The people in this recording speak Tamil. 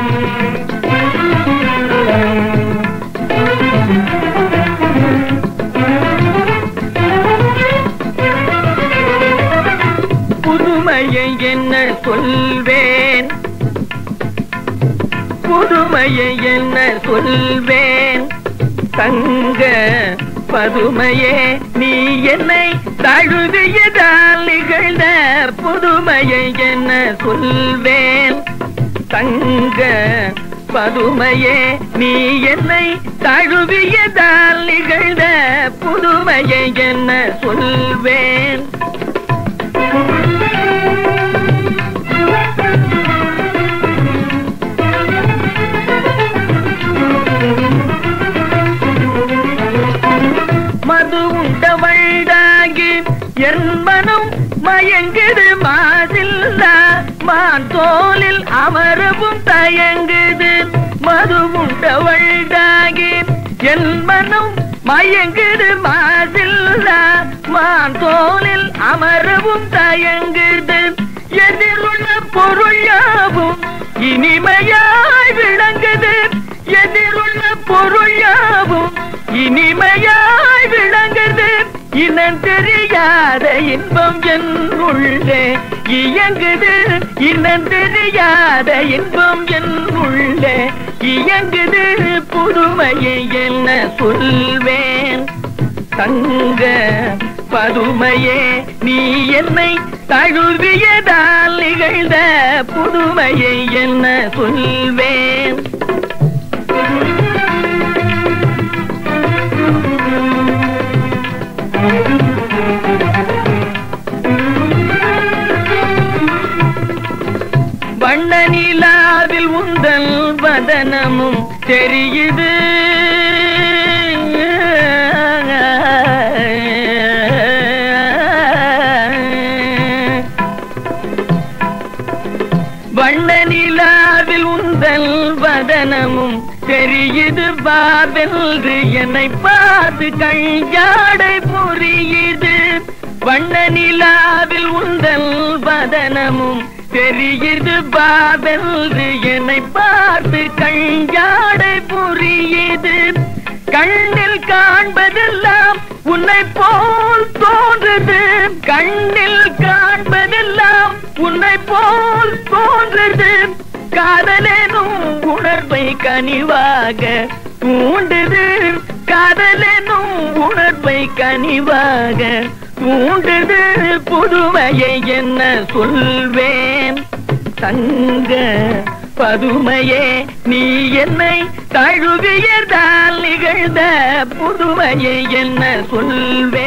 புதுமையை என்ன சொல்வேன் புதுமையை என்ன சொல்வேன் தங்க பதுமையே நீ என்னை தழுவியதால் நிகழ்ந்த புதுமையை என்ன சொல்வேன் தங்க பதுமையே நீ என்னை தழுவியதால் நிகழ்ந்த புதுமையை என்ன சொல்வேன் மது உண்ட வழ்தாகி என் மனம் மயங்குது மாதில்லா மான் தோலில் அமரவும் தயங்குது மது உண்ட வழ்தாகி என் மனம் மயங்குது மாதில்லா மான் தோலில் அமரவும் தயங்குது எதிருள்ள பொருள் யாவும் இனிமையாய் விளங்குது எதிருள்ள பொருள் யாவும் இனிமையாய் விளங்குது இனம் தெரியாத இன்பம் என் உள்ளே இயங்குது இனம் தெரியாத இன்பம் என் உள்ளே இயங்குது புதுமையை என்ன சொல்வேன் தங்க பதுமையே நீ என்னை தழுவியதால் நிகழ்ந்த புதுமையை என்ன சொல்வேன் வண்ண நிலாவில் உந்தல் வதனமும் தெரியுது வண்ண நிலாவில் உந்தல் வதனமும் தெரியுது பாவென்று என்னை பார்த்து கஞ்சாடை புரியுது வண்ண நிலாவில் உந்தல் வதனமும் தெரியுது பாவென்று என்னை பார்த்து கஞ்சாடை புரியுது கண்ணில் காண்பதெல்லாம் உன்னை போல் தோன்றுது கண்ணில் காண்பதெல்லாம் உன்னை போல் தோன்றுது காதலெனும் உணர்வை கனிவாக தூண்டுது காதலெனும் உணர்வை கனிவாக தூண்டுது புதுமையை என்ன சொல்வேன் தங்க பதுமையே நீ என்னை தழுவியதால் நிகழ்ந்த புதுமையை என்ன சொல்வேன்